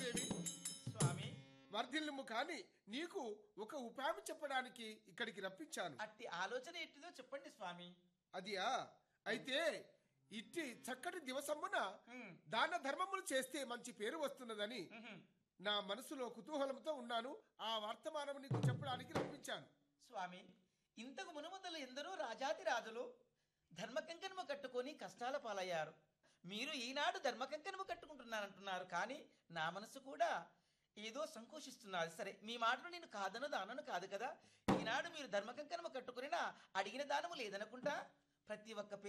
దేవి స్వామి వర్ధిల్లుము కాని నీకు ఒక ఉపాయం చెప్పడానికి ఇక్కడికి రప్పించాను అట్టి ఆలోచన ఎట్టిదో చెప్పండి స్వామి అదియా అయితే ఇట్టి చక్కటి దివసమున హ్మ్. దాన ధర్మములు చేస్తే మంచి పేరు వస్తున్నదని ఉహుం. నా మనసులో కుతూహలంతో ఉన్నాను ఆ వర్తమానం నీకు చెప్పడానికి రప్పించాను స్వామి ఇంతకు మునుముదలు ఎందరో రాజాతి రాజులు ధర్మకంకణము కట్టుకొని కష్టాల పాలయ్యారు మీరు ఈనాడు ధర్మకంకణము కట్టుకుంటున్నారంటున్నారు కానీ నా మనసు కూడా ఏదో సంకోచిస్తున్నారు సరే మీ మాటలు నేను కాదను దానను కాదు కదా ఈనాడు మీరు ధర్మకంకణము కట్టుకుని అడిగిన దానము లేదనుకుంటా ప్రతి ఒక్క